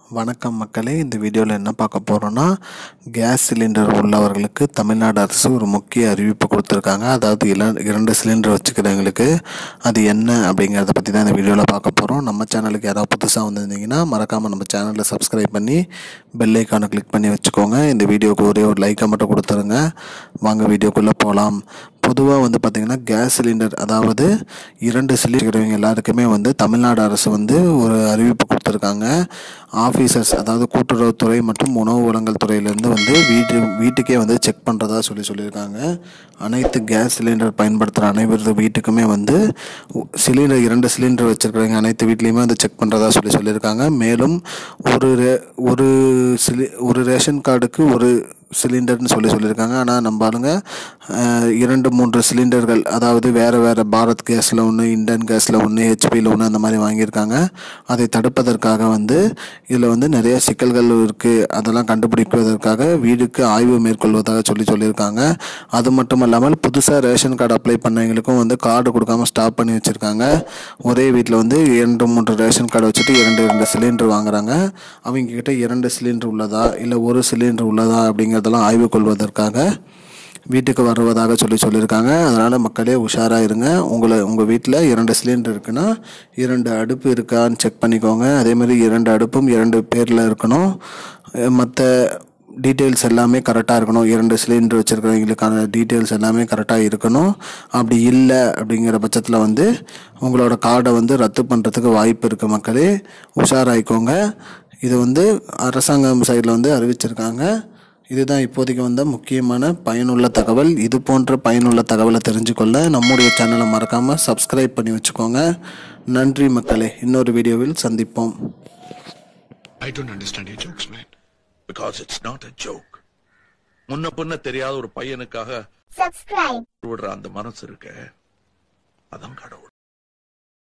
வணக்கம் மக்களே இந்த வீடியோவில் என்ன பார்க்க போகிறோன்னா கேஸ் சிலிண்டர் உள்ளவர்களுக்கு தமிழ்நாடு அரசு ஒரு முக்கிய அறிவிப்பு கொடுத்துருக்காங்க அதாவது இல இரண்டு சிலிண்டர் வச்சுக்கிறவங்களுக்கு அது என்ன அப்படிங்கிறத பற்றி தான் இந்த வீடியோவில் பார்க்க போகிறோம் நம்ம சேனலுக்கு யாராவது புதுசாக வந்திருந்தீங்கன்னா மறக்காமல் நம்ம சேனலில் சப்ஸ்கிரைப் பண்ணி பெல் ஐக்கானை கிளிக் பண்ணி வச்சுக்கோங்க இந்த வீடியோக்கு ஒரே ஒரு லைக்கை மட்டும் கொடுத்துருங்க வாங்க வீடியோக்குள்ளே போகலாம் பொதுவாக வந்து பார்த்திங்கன்னா கேஸ் சிலிண்டர் அதாவது இரண்டு சிலிண்டர் எல்லாருக்குமே வந்து தமிழ்நாடு அரசு வந்து ஒரு அறிவிப்பு கொடுத்துருக்காங்க ஆஃபீஸர்ஸ் அதாவது கூட்டுறவுத்துறை மற்றும் உணவு வழங்கல் துறையிலேருந்து வந்து வீட்டு வீட்டுக்கே வந்து செக் பண்ணுறதா சொல்லி சொல்லியிருக்காங்க அனைத்து கேஸ் சிலிண்டர் பயன்படுத்துகிற அனைவரது வீட்டுக்குமே வந்து சிலிண்டர் இரண்டு சிலிண்டர் வச்சுருக்கிறவங்க அனைத்து வீட்லேயுமே வந்து செக் பண்ணுறதா சொல்லி சொல்லியிருக்காங்க மேலும் ஒரு ரே- ஒரு சிலி ஒரு ரேஷன் கார்டுக்கு ஒரு சிலிண்டர்னு சொல்லி சொல்லியிருக்காங்க ஆனால் நம்ம ஆளுங்க அஹ், இரண்டு மூன்று சிலிண்டர்கள் அதாவது வேறு வேறு பாரத் கேஸில் ஒன்று இண்டன் கேஸில் ஒன்று ஹெச்பியில் ஒன்று அந்த மாதிரி வாங்கியிருக்காங்க அதை தடுப்பதற்காக வந்து இதில் வந்து நிறைய சிக்கல்கள் இருக்குது அதெல்லாம் கண்டுபிடிப்பதற்காக வீடுக்கு ஆய்வு மேற்கொள்வதாக சொல்லி சொல்லியிருக்காங்க அது மட்டும் இல்லாமல் புதுசாக ரேஷன் கார்டு அப்ளை பண்ணவங்களுக்கும் வந்து கார்டு கொடுக்காம ஸ்டாப் பண்ணி வச்சுருக்காங்க ஒரே வீட்டில் வந்து இரண்டு மூன்று ரேஷன் கார்டு வச்சுட்டு இரண்டு இரண்டு சிலிண்டர் வாங்குறாங்க அவங்க கிட்ட இரண்டு சிலிண்டர் உள்ளதா இல்லை ஒரு சிலிண்டர் உள்ளதா அப்படிங்கிறதெல்லாம் ஆய்வு கொள்வதற்காக வீட்டுக்கு வருவதாக சொல்லி சொல்லியிருக்காங்க அதனால் மக்களே உஷாராக இருங்க உங்களை உங்கள் வீட்டில் இரண்டு சிலிண்டர் இருக்குன்னா இரண்டு அடுப்பு இருக்கான்னு செக் பண்ணிக்கோங்க அதே மாதிரி இரண்டு அடுப்பும் இரண்டு பேரில் இருக்கணும் மற்ற டீட்டெயில்ஸ் எல்லாமே கரெக்டாக இருக்கணும் இரண்டு சிலிண்டர் வச்சுருக்கிறவங்களுக்கான டீட்டெயில்ஸ் எல்லாமே கரெக்டாக இருக்கணும் அப்படி இல்லை அப்படிங்கிற பட்சத்தில் வந்து உங்களோட கார்டை வந்து ரத்து பண்ணுறதுக்கு வாய்ப்பு இருக்குது மக்களே உஷாராயிக்கோங்க இது வந்து அரசாங்கம் சைடில் வந்து அறிவிச்சிருக்காங்க இதுதான் இப்போதைக்கு வந்த முக்கியமான பயனுள்ள தகவல் இது போன்ற பயனுள்ள தகவலை தெரிஞ்சுக்கொள்ள நம்முடைய சேனலை மறக்காமல் சப்ஸ்கிரைப் பண்ணி வச்சுக்கோங்க நன்றி மக்களே இன்னொரு வீடியோவில் சந்திப்போம் I don't understand your jokes, man. because it's not a joke முன்ன பின்ன தெரியாத ஒரு பையனுக்காக subscribe விடுற அந்த மனசு இருக்க அதான் கடவுள்